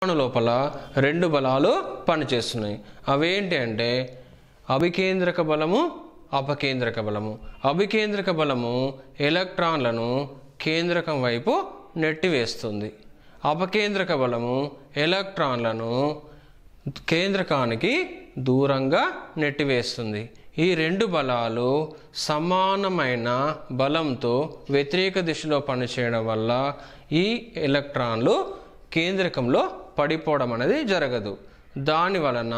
పరమాణు లోపల రెండు బలాలు పనిచేస్తున్నాయి అవేంటి అంటే అభికేంద్రక బలము అపకేంద్రక బలము అభికేంద్రక బలము ఎలక్ట్రాన్లను కేంద్రకం వైపు నెట్టివేస్తుంది అపకేంద్రక బలము ఎలక్ట్రాన్లను కేంద్రకానికి దూరంగా నెట్టివేస్తుంది ఈ రెండు బలాలు సమానమైన బలంతో వ్యతిరేక దిశలో పనిచేయడం వల్ల ఈ ఎలక్ట్రాన్లు కేంద్రకంలో పడిపోవడం అనేది జరగదు దాని వలన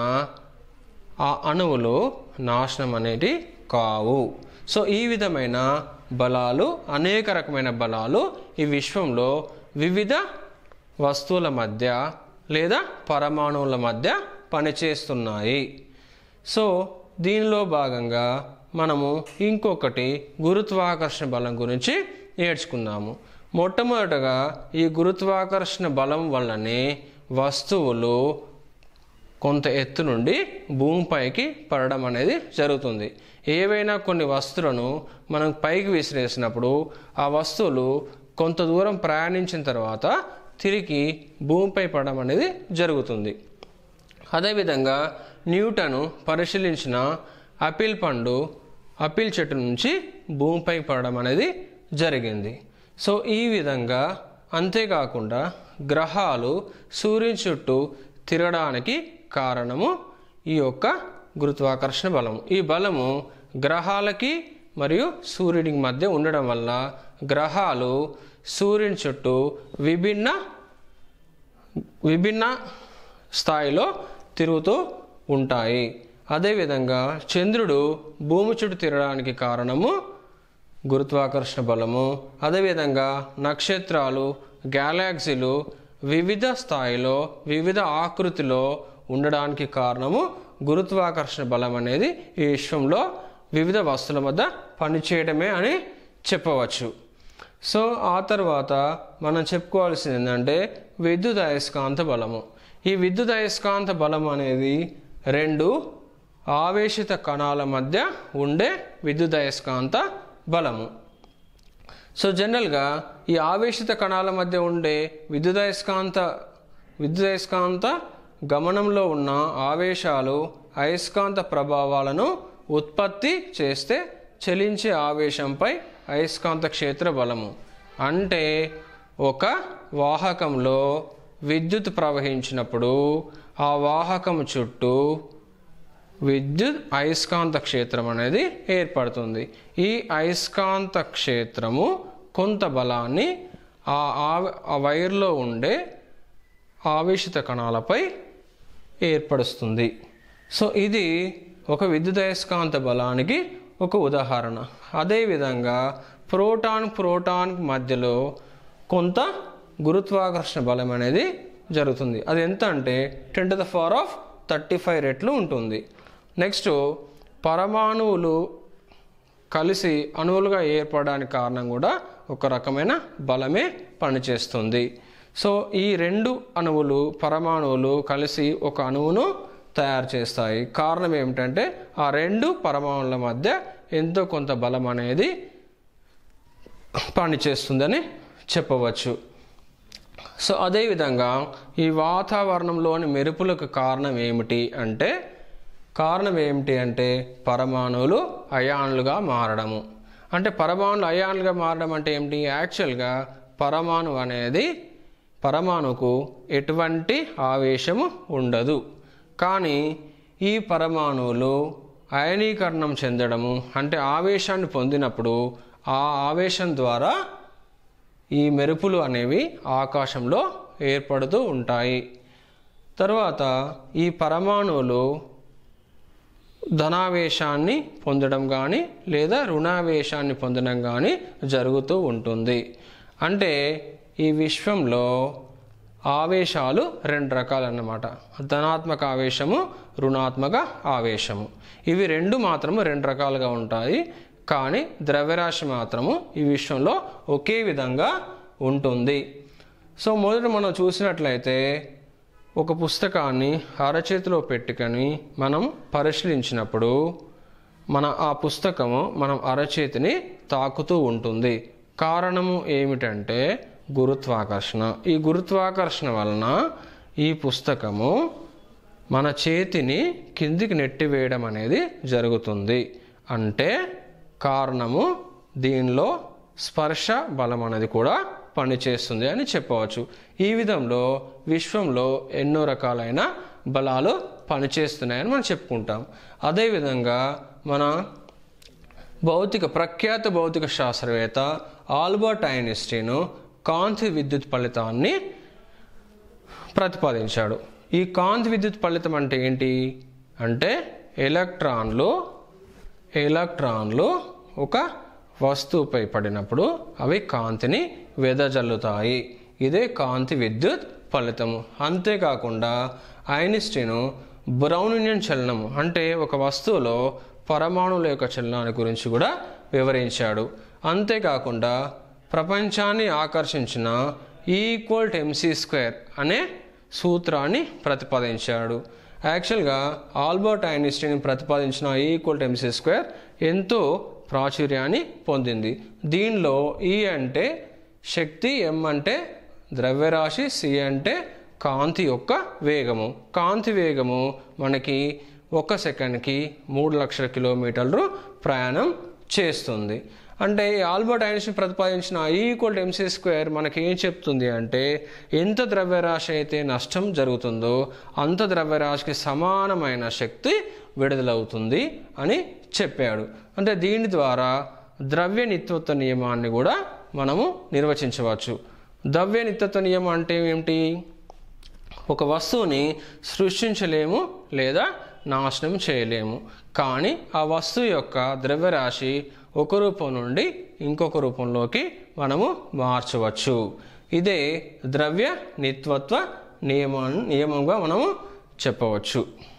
ఆ అణువులు నాశనం అనేటి కావు సో ఈ విధమైన బలాలు అనేక రకమైన బలాలు ఈ విశ్వంలో వివిధ వస్తువుల మధ్య లేదా పరమాణువుల మధ్య పనిచేస్తున్నాయి సో దీనిలో భాగంగా మనము ఇంకొకటి గురుత్వాకర్షణ బలం గురించి నేర్చుకుందాము మొట్టమొదటగా ఈ గురుత్వాకర్షణ బలం వల్లనే వస్తువులు కొంత ఎత్తు నుండి భూమిపైకి పడడం అనేది జరుగుతుంది ఏవైనా కొన్ని వస్తువులను మనం పైకి విసిరేసినప్పుడు ఆ వస్తువులు కొంత దూరం ప్రయాణించిన తర్వాత తిరిగి భూమిపై పడడం అనేది జరుగుతుంది అదేవిధంగా న్యూటను పరిశీలించిన అపిల్ పండు అపిల్ చెట్టు నుంచి భూమిపై పడడం అనేది జరిగింది సో ఈ విధంగా అంతేకాకుండా గ్రహాలు సూర్యుని చుట్టూ తిరగడానికి కారణము ఈ యొక్క గురుత్వాకర్షణ బలం ఈ బలము గ్రహాలకి మరియు సూర్యుడికి మధ్య ఉండడం వల్ల గ్రహాలు సూర్యుని చుట్టూ విభిన్న విభిన్న స్థాయిలో తిరుగుతూ ఉంటాయి అదేవిధంగా చంద్రుడు భూమి చుట్టూ తిరగడానికి కారణము గురుత్వాకర్షణ బలము అదేవిధంగా నక్షత్రాలు గ్యాలాక్సీలు వివిధ స్థాయిలో వివిధ ఆకృతిలో ఉండడానికి కారణము గురుత్వాకర్షణ బలం అనేది ఈ విశ్వంలో వివిధ వస్తువుల మధ్య పనిచేయడమే అని చెప్పవచ్చు సో ఆ తర్వాత మనం చెప్పుకోవాల్సింది ఏంటంటే విద్యుత్ అయస్కాంత బలము ఈ విద్యుత్ అయస్కాంత బలం అనేది రెండు ఆవేశిత కణాల మధ్య ఉండే విద్యుత్ అయస్కాంత బలము సో జనరల్గా ఈ ఆవేశిత కణాల మధ్య ఉండే విద్యుదయస్కాంత విద్యుదయస్కాంత గమనంలో ఉన్న ఆవేశాలు అయస్కాంత ప్రభావాలను ఉత్పత్తి చేస్తే చలించే ఆవేశంపై అయస్కాంత క్షేత్ర బలము అంటే ఒక వాహకంలో విద్యుత్ ప్రవహించినప్పుడు ఆ వాహకం చుట్టూ విద్యుత్ అయస్కాంత క్షేత్రం అనేది ఏర్పడుతుంది ఈ అయస్కాంత క్షేత్రము కొంత బలాన్ని ఆ ఆవ- ఆ వైర్లో ఉండే ఆవేశిత కణాలపై ఏర్పరుస్తుంది సో ఇది ఒక విద్యుత్ అయస్కాంత బలానికి ఒక ఉదాహరణ అదేవిధంగా ప్రోటాన్ ప్రోటాన్ మధ్యలో కొంత గురుత్వాకర్షణ బలం అనేది జరుగుతుంది అది ఎంత అంటే ten to the power of thirty five రెట్లు ఉంటుంది నెక్స్ట్ పరమాణువులు కలిసి అణువులుగా ఏర్పడడానికి కారణం కూడా ఒక రకమైన బలమే పనిచేస్తుంది సో ఈ రెండు అణువులు పరమాణువులు కలిసి ఒక అణువును తయారు చేస్తాయి కారణం ఏమిటంటే ఆ రెండు పరమాణువుల మధ్య ఎంతో కొంత బలం అనేది పనిచేస్తుందని చెప్పవచ్చు సో అదేవిధంగా ఈ వాతావరణంలోని మెరుపులకు కారణం ఏమిటి అంటే కారణం ఏమిటి అంటే పరమాణువులు అయాన్లుగా మారడము అంటే పరమాణులు అయాన్లుగా మారడం అంటే ఏమిటి యాక్చువల్గా పరమాణు అనేది పరమాణుకు ఎటువంటి ఆవేశము ఉండదు కానీ ఈ పరమాణువులు అయనీకరణం చెందడము అంటే ఆవేశాన్ని పొందినప్పుడు ఆ ఆవేశం ద్వారా ఈ మెరుపులు అనేవి ఆకాశంలో ఏర్పడుతూ ఉంటాయి తర్వాత ఈ పరమాణువులు ధనావేశాన్ని పొందడం కానీ లేదా రుణావేశాన్ని పొందడం కానీ జరుగుతూ ఉంటుంది అంటే ఈ విశ్వంలో ఆవేశాలు రెండు రకాలన్నమాట ధనాత్మక ఆవేశము రుణాత్మక ఆవేశము ఇవి రెండు మాత్రము రెండు రకాలుగా ఉంటాయి కానీ ద్రవ్యరాశి మాత్రము ఈ విశ్వంలో ఒకే విధంగా ఉంటుంది సో మొదట మనం చూసినట్లయితే ఒక పుస్తకాన్ని అరచేతిలో పెట్టుకొని మనం పరిశీలించినప్పుడు మన ఆ పుస్తకము మనం అరచేతిని తాకుతూ ఉంటుంది కారణము ఏమిటంటే గురుత్వాకర్షణ ఈ గురుత్వాకర్షణ వలన ఈ పుస్తకము మన చేతిని కిందికి నెట్టివేయడం అనేది జరుగుతుంది అంటే కారణము దీనిలో స్పర్శ బలం అనేది కూడా పనిచేస్తుంది అని చెప్పవచ్చు ఈ విధంలో విశ్వంలో ఎన్నో రకాలైన బలాలు పనిచేస్తున్నాయని మనం చెప్పుకుంటాం అదేవిధంగా మన భౌతిక ప్రఖ్యాత భౌతిక శాస్త్రవేత్త ఆల్బర్ట్ ఐన్స్టీన్ కాంతి విద్యుత్ ఫలితాన్ని ప్రతిపాదించాడు ఈ కాంతి విద్యుత్ ఫలితం అంటే ఏంటి అంటే ఎలక్ట్రాన్లు ఎలక్ట్రాన్లు ఒక వస్తువుపై పడినప్పుడు అవి కాంతిని వెదజల్లుతాయి ఇదే కాంతి విద్యుత్ ఫలితము అంతేకాకుండా ఐన్స్టీన్ బ్రౌనియన్ చలనము అంటే ఒక వస్తువులో పరమాణువుల యొక్క చలనాన్ని గురించి కూడా వివరించాడు అంతేకాకుండా ప్రపంచాన్ని ఆకర్షించిన ఈక్వల్ టు ఎంసీ స్క్వేర్ అనే సూత్రాన్ని ప్రతిపాదించాడు యాక్చువల్గా ఆల్బర్ట్ ఐన్స్టీన్ ప్రతిపాదించిన ఈక్వల్ టు ఎంసీ స్క్వేర్ ఎంతో ప్రాచుర్యాన్ని పొందింది దీనిలో ఈ అంటే శక్తి ఎం అంటే ద్రవ్యరాశి సి అంటే కాంతి యొక్క వేగము కాంతి వేగము మనకి ఒక సెకండ్కి మూడు లక్షల కిలోమీటర్లు ప్రయాణం చేస్తుంది అంటే ఈ ఆల్బర్ట్ ఐన్స్టీన్ ప్రతిపాదించిన ఈ ఈక్వల్ టు ఎంసీ స్క్వేర్ మనకి ఏం చెప్తుంది అంటే ఎంత ద్రవ్యరాశి అయితే నష్టం జరుగుతుందో అంత ద్రవ్యరాశికి సమానమైన శక్తి విడుదలవుతుంది అని చెప్పాడు అంటే దీని ద్వారా ద్రవ్య నిత్యత్వ నియమాన్ని కూడా మనము నిర్వచించవచ్చు ద్రవ్య నిత్యత్వ నియమం అంటే ఏమిటి ఒక వస్తువుని సృష్టించలేము లేదా నాశనం చేయలేము కానీ ఆ వస్తువు యొక్క ద్రవ్యరాశి ఒక రూపం నుండి ఇంకొక రూపంలోకి మనము మార్చవచ్చు ఇదే ద్రవ్య నిత్వత్వ నియమం నియమంగా మనము చెప్పవచ్చు